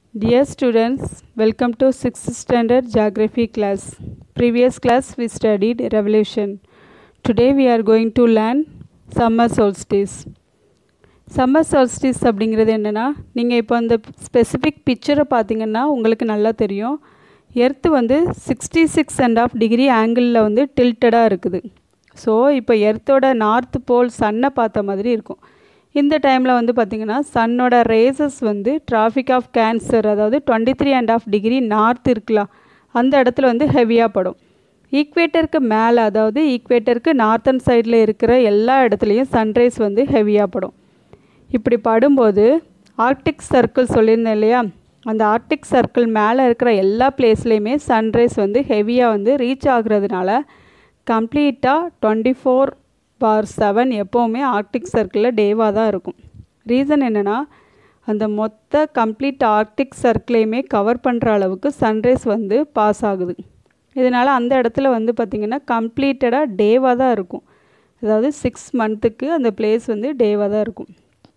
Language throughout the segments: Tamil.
Dear students, welcome to 6th standard geography class. Previous class we studied revolution. Today we are going to learn summer solstice. Summer solstice அப்படிங்கிறது என்னென்னா நீங்கள் இப்போ அந்த ஸ்பெசிஃபிக் பிக்சரை பார்த்தீங்கன்னா உங்களுக்கு நல்லா தெரியும் எர்த்து வந்து sixty six and half degree ஆங்கிளில் வந்து டில்ட்டடாக இருக்குது ஸோ இப்போ எர்த்தோட நார்த் போல் சன்னை பார்த்த மாதிரி இருக்கும் இந்த டைமில் வந்து பார்த்திங்கன்னா சன்னோட ரேசஸ் வந்து டிராஃபிக் ஆஃப் கேன்சர் அதாவது twenty three and half degree north இருக்கலாம் அந்த இடத்துல வந்து ஹெவியாக படும் ஈக்குவேட்டருக்கு மேலே அதாவது ஈக்குவேட்டருக்கு நார்த்தன் சைடில் இருக்கிற எல்லா இடத்துலையும் சன்ரைஸ் வந்து ஹெவியாக படும் இப்படி படும்போது ஆர்க்டிக் சர்க்கிள் சொல்லியிருந்தேன் இல்லையா அந்த ஆர்க்டிக் சர்க்கிள் மேலே இருக்கிற எல்லா பிளேஸ்லேயுமே சன்ரைஸ் வந்து ஹெவியாக வந்து ரீச் ஆகுறதுனால கம்ப்ளீட்டாக டுவெண்ட்டி ஃபோர் பார் செவன் எப்போவுமே ஆர்க்டிக் சர்க்கிளில் டேவாக தான் இருக்கும் ரீசன் என்னென்னா அந்த மொத்த கம்ப்ளீட் ஆர்க்டிக் சர்க்கிளையுமே கவர் பண்ணுற அளவுக்கு சன்ரைஸ் வந்து பாஸ் ஆகுது இதனால் அந்த இடத்துல வந்து பார்த்திங்கன்னா கம்ப்ளீட்டடாக டேவாக தான் இருக்கும் அதாவது சிக்ஸ் மந்த்துக்கு அந்த பிளேஸ் வந்து டேவாக தான் இருக்கும்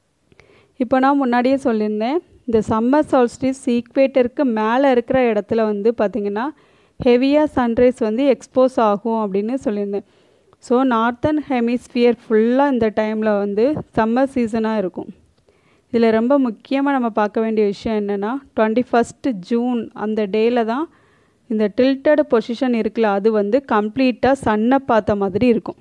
இப்போ நான் முன்னாடியே சொல்லியிருந்தேன் இந்த சம்மர் சால்ஸ்டிஸ் ஈக்குவேட்டருக்கு மேலே இருக்கிற இடத்துல வந்து பார்த்திங்கன்னா ஹெவியாக சன்ரைஸ் வந்து எக்ஸ்போஸ் ஆகும் அப்படின்னு சொல்லியிருந்தேன் ஸோ நார்த்தன் ஹெமிஸ்பியர் ஃபுல்லாக இந்த டைமில் வந்து சம்மர் சீசனாக இருக்கும் இதில் ரொம்ப முக்கியமாக நம்ம பார்க்க வேண்டிய விஷயம் என்னென்னா டுவெண்ட்டி ஃபஸ்ட்டு ஜூன் அந்த டேயில் தான் இந்த டில்ட்டட் பொசிஷன் இருக்குல்ல அது வந்து கம்ப்ளீட்டாக சன்னை பார்த்த மாதிரி இருக்கும்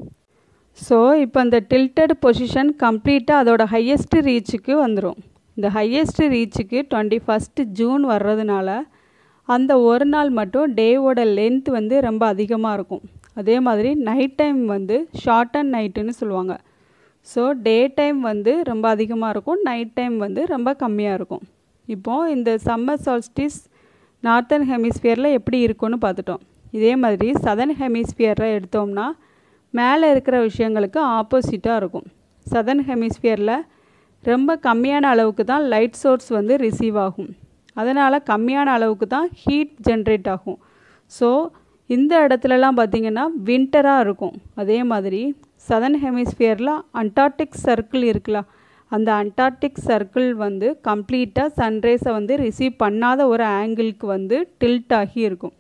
ஸோ இப்போ அந்த டில்ட்டட் பொசிஷன் கம்ப்ளீட்டாக அதோட ஹையஸ்ட் ரீச்சுக்கு வந்துடும் இந்த ஹையஸ்ட் ரீச்சுக்கு டுவெண்ட்டி ஃபஸ்ட்டு ஜூன் வர்றதுனால அந்த ஒரு நாள் மட்டும் டேவோட லென்த் வந்து ரொம்ப அதிகமாக இருக்கும் அதே மாதிரி நைட் டைம் வந்து ஷார்ட் அண்ட் நைட்டுன்னு சொல்லுவாங்க ஸோ டே டைம் வந்து ரொம்ப அதிகமாக இருக்கும் நைட் டைம் வந்து ரொம்ப கம்மியாக இருக்கும் இப்போது இந்த சம்மர் சால்ஸ்டிஸ் நார்த்தன் ஹெமிஸ்பியரில் எப்படி இருக்கும்னு பார்த்துட்டோம் இதே மாதிரி சதர்ன் ஹெமிஸ்பியரில் எடுத்தோம்னா மேலே இருக்கிற விஷயங்களுக்கு ஆப்போசிட்டாக இருக்கும் சதர்ன் ஹெமிஸ்பியரில் ரொம்ப கம்மியான அளவுக்கு தான் லைட் சோர்ஸ் வந்து ரிசீவ் ஆகும் அதனால் கம்மியான அளவுக்கு தான் ஹீட் ஜென்ரேட் ஆகும் ஸோ இந்த இடத்துலலாம் பார்த்திங்கன்னா வின்டராக இருக்கும் அதே மாதிரி சதர்ன் ஹெமிஸ்பியரில் அண்டார்டிக் சர்க்கிள் இருக்கலாம் அந்த அண்டார்டிக் சர்க்கிள் வந்து கம்ப்ளீட்டாக சன்ரைஸை வந்து ரிசீவ் பண்ணாத ஒரு ஆங்கிளுக்கு வந்து டில்ட் ஆகி இருக்கும்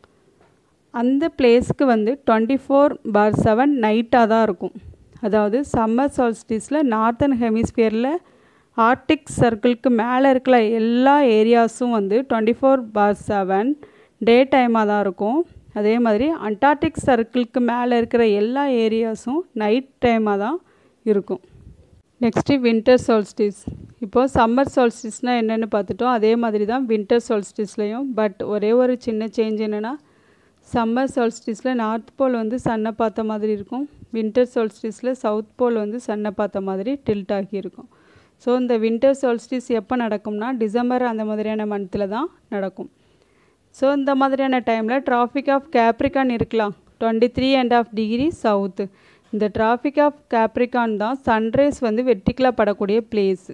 அந்த பிளேஸ்க்கு வந்து டுவெண்ட்டி ஃபோர் பார் செவன் நைட்டாக தான் இருக்கும் அதாவது சம்மர் சால்ஸ்டிஸில் நார்த்தன் ஹெமிஸ்பியரில் ஆர்டிக் சர்க்கிளுக்கு மேலே இருக்கிற எல்லா ஏரியாஸும் வந்து twenty four bar seven day டைமாக தான் இருக்கும் அதே மாதிரி அண்டார்டிக் சர்க்கிளுக்கு மேலே இருக்கிற எல்லா ஏரியாஸும் நைட் டைமாக தான் இருக்கும் நெக்ஸ்ட்டு வின்டர் சால்ஸ்டிஸ் இப்போது சம்மர் சால்ஸ்டிஸ்னால் என்னென்னு பார்த்துட்டோம் அதே மாதிரி தான் வின்டர் சால்ஸ்டிஸ்லேயும் பட் ஒரே ஒரு சின்ன சேஞ்ச் என்னென்னா சம்மர் சால்ஸ்டிஸில் நார்த் போல் வந்து சன்னை பார்த்த மாதிரி இருக்கும் வின்டர் சால்ஸ்டிஸில் சவுத் போல் வந்து சன்னை பார்த்த மாதிரி டில்ட் ஆகி இருக்கும் ஸோ இந்த வின்டர் சால்ஸ்டிஸ் எப்போ நடக்கும்னா டிசம்பர் அந்த மாதிரியான மந்தில் தான் நடக்கும் ஸோ இந்த மாதிரியான டைமில் டிராஃபிக் ஆஃப் கேப்ரிகான் இருக்கலாம் twenty three and half degree south இந்த டிராஃபிக் ஆஃப் கேப்ரிகான் தான் சன்ரைஸ் வந்து வெட்டிக்கலாக படக்கூடிய பிளேஸு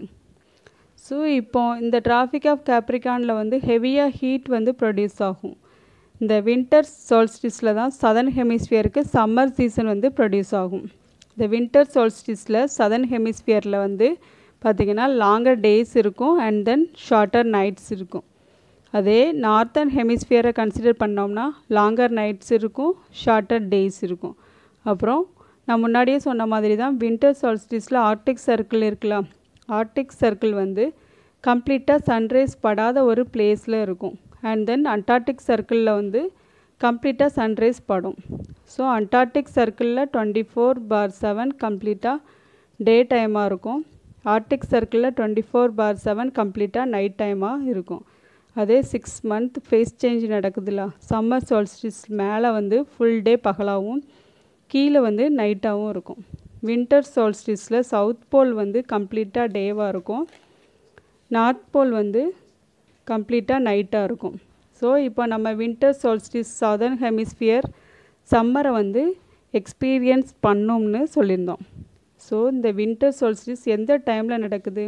ஸோ இப்போ இந்த டிராஃபிக் ஆஃப் கேப்ரிகானில் வந்து ஹெவியாக ஹீட் வந்து ப்ரொடியூஸ் ஆகும் இந்த வின்டர் சோல்ஸ்டிஸில் தான் சதர்ன் ஹெமிஸ்பியருக்கு சம்மர் சீசன் வந்து ப்ரொடியூஸ் ஆகும் இந்த வின்டர் சோல்ஸ்டிஸில் சதர்ன் ஹெமிஸ்பியரில் வந்து பார்த்திங்கன்னா லாங்கர் டேஸ் இருக்கும் அண்ட் தென் ஷார்ட்டர் நைட்ஸ் இருக்கும் அதே நார்த்தன் ஹெமிஸ்பியரை கன்சிடர் பண்ணோம்னா லாங்கர் நைட்ஸ் இருக்கும் ஷார்ட்டர் டேஸ் இருக்கும் அப்புறம் நான் முன்னாடியே சொன்ன மாதிரி தான் வின்டர் சால்ஸ்டிஸில் ஆர்டிக் சர்க்கிள் இருக்கலாம் ஆர்டிக் சர்க்கிள் வந்து கம்ப்ளீட்டாக சன்ரைஸ் படாத ஒரு பிளேஸில் இருக்கும் அண்ட் தென் அண்டார்டிக் சர்க்கிளில் வந்து கம்ப்ளீட்டாக சன்ரைஸ் படும் ஸோ அண்டார்டிக் சர்க்கிளில் டுவெண்ட்டி ஃபோர் பார் செவன் கம்ப்ளீட்டாக டே டைமாக இருக்கும் ஆர்டிக் சர்க்கிளில் டுவெண்ட்டி ஃபோர் பார் செவன் கம்ப்ளீட்டாக நைட் டைமாக இருக்கும் அதே சிக்ஸ் மந்த் ஃபேஸ் சேஞ்ச் நடக்குதுல்ல சம்மர் சால்ஸ்டிஸ் மேலே வந்து ஃபுல் டே பகலாகவும் கீழே வந்து நைட்டாகவும் இருக்கும் வின்டர் சால்ஸ்டிஸில் சவுத் போல் வந்து கம்ப்ளீட்டாக டேவாக இருக்கும் நார்த் போல் வந்து கம்ப்ளீட்டாக நைட்டாக இருக்கும் ஸோ இப்போ நம்ம வின்டர் சால்ஸ்டிஸ் சதர்ன் ஹெமிஸ்பியர் சம்மரை வந்து எக்ஸ்பீரியன்ஸ் பண்ணோம்னு சொல்லியிருந்தோம் ஸோ இந்த வின்டர் சால்ஸ்டிஸ் எந்த டைமில் நடக்குது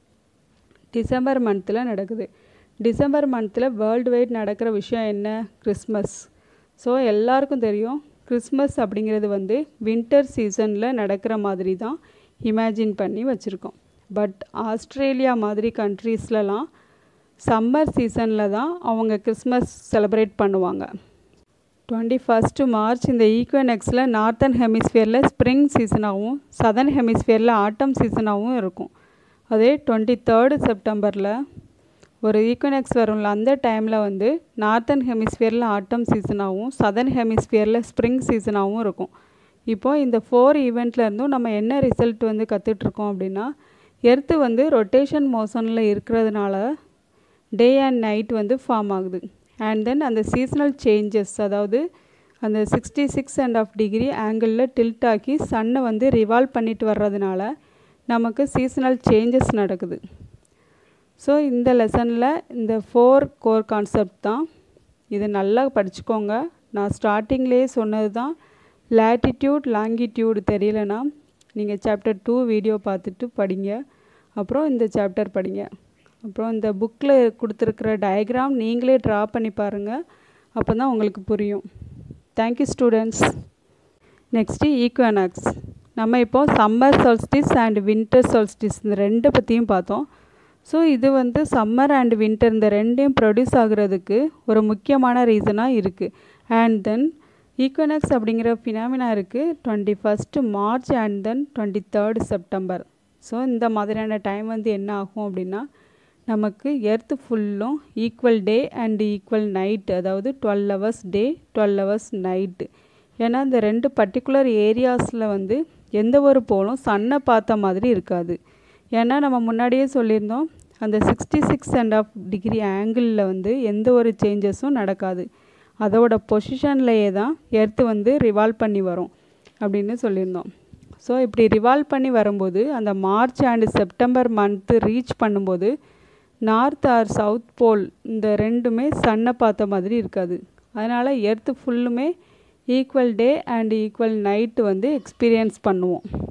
டிசம்பர் மந்தில் நடக்குது டிசம்பர் மந்தில் வேர்ல்டு வைட் நடக்கிற விஷயம் என்ன கிறிஸ்மஸ் ஸோ எல்லாருக்கும் தெரியும் கிறிஸ்மஸ் அப்படிங்கிறது வந்து வின்டர் சீசனில் நடக்கிற மாதிரி தான் இமேஜின் பண்ணி வச்சுருக்கோம் பட் ஆஸ்திரேலியா மாதிரி கண்ட்ரீஸ்லலாம் சம்மர் சீசனில் தான் அவங்க கிறிஸ்மஸ் செலிப்ரேட் பண்ணுவாங்க டுவெண்ட்டி ஃபஸ்ட்டு மார்ச் இந்த ஈக்வனெக்ஸில் நார்த்தன் ஹெமிஸ்ஃபியரில் ஸ்ப்ரிங் சீசனாகவும் சதர்ன் ஹெமிஸ்ஃபியரில் ஆட்டம் சீசனாகவும் இருக்கும் அதே டுவெண்ட்டி தேர்டு செப்டம்பரில் ஒரு ஈக்வனெக்ஸ் வரும்ல அந்த டைமில் வந்து நார்த்தன் ஹெமிஸ்ஃபியரில் ஆட்டம் சீசனாகவும் சதர்ன் ஹெமிஸ்ஃபியரில் ஸ்ப்ரிங் சீசனாகவும் இருக்கும் இப்போது இந்த ஃபோர் ஈவெண்ட்லேருந்தும் நம்ம என்ன ரிசல்ட் வந்து கற்றுட்ருக்கோம் அப்படின்னா எர்த்து வந்து ரொட்டேஷன் மோஷனில் இருக்கிறதுனால டே அண்ட் நைட் வந்து ஃபார்ம் ஆகுது அண்ட் தென் அந்த சீசனல் சேஞ்சஸ் அதாவது அந்த sixty six and half degree ஆங்கிளில் டில்ட் ஆக்கி சன்னை வந்து ரிவால்வ் பண்ணிட்டு வர்றதுனால நமக்கு சீசனல் சேஞ்சஸ் நடக்குது ஸோ இந்த லெசனில் இந்த ஃபோர் கோர் கான்செப்ட் தான் இது நல்லா படிச்சுக்கோங்க நான் ஸ்டார்டிங்லேயே சொன்னது தான் லேட்டிடியூட் லாங்கிடியூடு தெரியலனா நீங்கள் சாப்டர் டூ வீடியோ பார்த்துட்டு படிங்க அப்புறம் இந்த சாப்டர் படிங்க அப்புறம் இந்த புக்கில் கொடுத்துருக்குற டயக்ராம் நீங்களே ட்ரா பண்ணி பாருங்கள் அப்போ தான் உங்களுக்கு புரியும் தேங்க்யூ ஸ்டூடெண்ட்ஸ் நெக்ஸ்ட்டு ஈக்வனாக்ஸ் நம்ம இப்போது summer solstice and winter solstice இந்த ரெண்டு பற்றியும் பார்த்தோம் ஸோ இது வந்து சம்மர் அண்ட் வின்டர் இந்த ரெண்டையும் ப்ரொடியூஸ் ஆகுறதுக்கு ஒரு முக்கியமான ரீசனாக இருக்குது அண்ட் தென் ஈக்வனக்ஸ் அப்படிங்கிற ஃபினாமினா இருக்குது twenty first March and then twenty third September so இந்த மாதிரியான டைம் வந்து என்ன ஆகும் அப்படின்னா நமக்கு எர்த்து ஃபுல்லும் equal day and equal night அதாவது twelve hours day twelve hours night ஏன்னா இந்த ரெண்டு பர்டிகுலர் ஏரியாஸில் வந்து எந்த ஒரு போலும் சன்னை பார்த்த மாதிரி இருக்காது ஏன்னா நம்ம முன்னாடியே சொல்லியிருந்தோம் அந்த sixty six and half degree ஆங்கிளில் வந்து எந்த ஒரு சேஞ்சஸும் நடக்காது அதோட பொசிஷன்லேயே தான் எர்த்து வந்து ரிவால்வ் பண்ணி வரும் அப்படின்னு சொல்லியிருந்தோம் ஸோ இப்படி ரிவால்வ் பண்ணி வரும்போது அந்த March and September month reach பண்ணும்போது நார்த் ஆர் சவுத் போல் இந்த ரெண்டுமே சன்னை பார்த்த மாதிரி இருக்காது அதனால் எர்த்து ஃபுல்லுமே equal day and equal night வந்து எக்ஸ்பீரியன்ஸ் பண்ணுவோம்